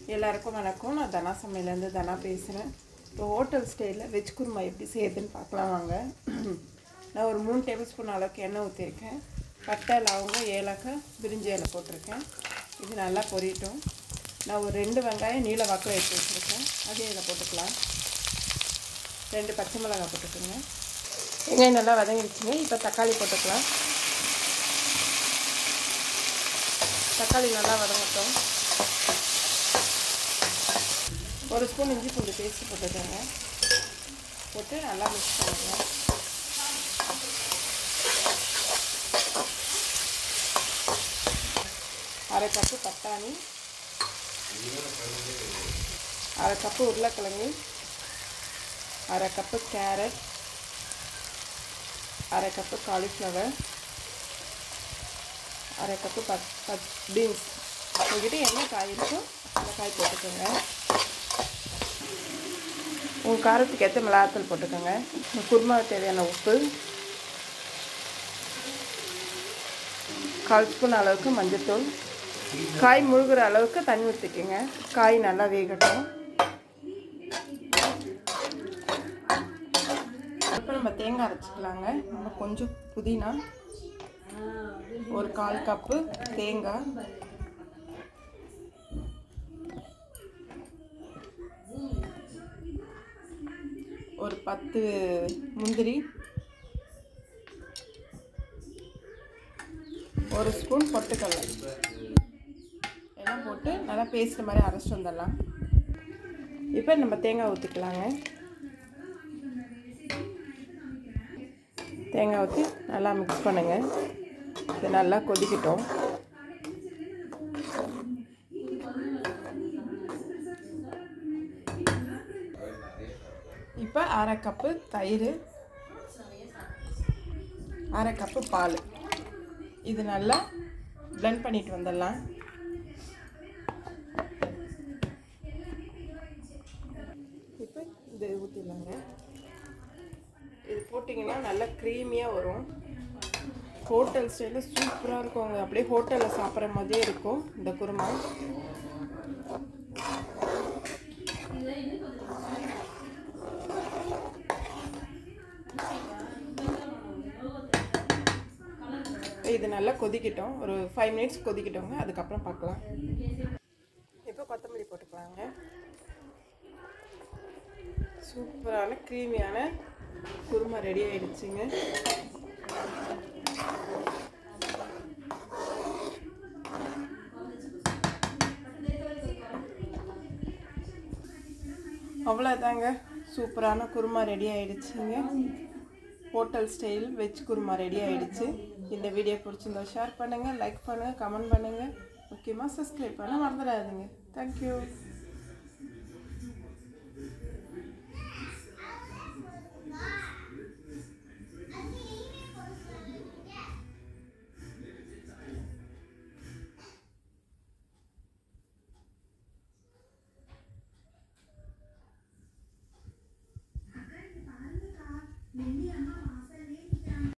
எல்லாருக்கும் வணக்கம் நான் தனா சமையலேருந்து தனா பேசுகிறேன் இப்போ ஹோட்டல் ஸ்டைலில் வெஜ் குருமா எப்படி செய்யுதுன்னு பார்க்கலாம் வாங்க நான் ஒரு மூணு டேபிள் ஸ்பூன் அளவுக்கு எண்ணெய் ஊற்றிருக்கேன் பட்டை லவங்கம் ஏலக்காய் பிரிஞ்சி இலை போட்டிருக்கேன் இது நல்லா பொரியட்டும் நான் ஒரு ரெண்டு வெங்காயம் நீல வாக்கில் எடுத்து வச்சுருக்கேன் அதையும் இதில் போட்டுக்கலாம் ரெண்டு பச்சை மிளகாய் போட்டுக்கோங்க வெங்காயம் நல்லா வதங்கிடுச்சுங்க இப்போ தக்காளி போட்டுக்கலாம் தக்காளி நல்லா வதங்கட்டும் ஒரு ஸ்பூன் இஞ்சி பூண்டு பேஸ்ட் போட்டுக்கோங்க போட்டு நல்லா மிக்ஸ் பண்ணுங்க அரை கப்பு பட்டாணி அரை கப்பு உருளைக்கிழங்கு அரை கப்பு கேரட் அரை கப்பு காலிஃப்ளவர் அரை கப்பு பத் பத் பீன்ஸ் உங்ககிட்ட என்ன காய் இருக்கோ அந்த காய் போட்டுக்கோங்க உங்கள் காரத்துக்கு ஏற்ற மிளகாத்தூள் போட்டுக்கோங்க குருமாவுக்கு தேவையான உப்பு கால் ஸ்பூன் அளவுக்கு மஞ்சத்தூள் காய் முழுகிற அளவுக்கு தண்ணி ஊற்றிக்கோங்க காய் நல்லா வேகட்டும் அப்புறம் நம்ம தேங்காய் அரைச்சிக்கலாங்க நம்ம கொஞ்சம் புதினா ஒரு கால் கப்பு தேங்காய் ஒரு பத்து முந்திரி ஒரு ஸ்பூன் பொட்டுக்கடலை எல்லாம் போட்டு நல்லா பேஸ்ட் மாதிரி அரைச்சிட்டு வந்துடலாம் இப்போ நம்ம தேங்காய் ஊற்றிக்கலாங்க தேங்காய் ஊற்றி நல்லா மிக்ஸ் பண்ணுங்கள் இது நல்லா கொதிக்கட்டும் இப்போ அரை கப்பு தயிர் அரை கப்பு பால் இது நல்லா பிளெண்ட் பண்ணிட்டு வந்துடலாம் இப்போ இது ஊற்றிடலாங்க இது போட்டிங்கன்னா நல்லா க்ரீமியாக வரும் ஹோட்டல் ஸ்டைலில் சூப்பராக இருக்குங்க அப்படியே ஹோட்டலில் சாப்பிட்ற மாதிரியே இருக்கும் இந்த குருமா இது நல்லா கொதிக்கட்டும் ஒரு ஃபைவ் மினிட்ஸ் கொதிக்கட்டோங்க அதுக்கப்புறம் பார்க்கலாம் இப்போ கொத்தமல்லி போட்டுக்கலாங்க சூப்பரான க்ரீமியான குருமா ரெடி ஆயிடுச்சுங்க அவ்வளோதாங்க சூப்பரான குருமா ரெடி ஆயிடுச்சுங்க hotel style veg kurma ready ஆயிடுச்சு இந்த வீடியோ பிடிச்சிருந்தா ஷேர் பண்ணுங்கள் லைக் பண்ணுங்கள் கமெண்ட் பண்ணுங்கள் முக்கியமாக சப்ஸ்கிரைப் பண்ண மறந்துடாதீங்க தேங்க்யூ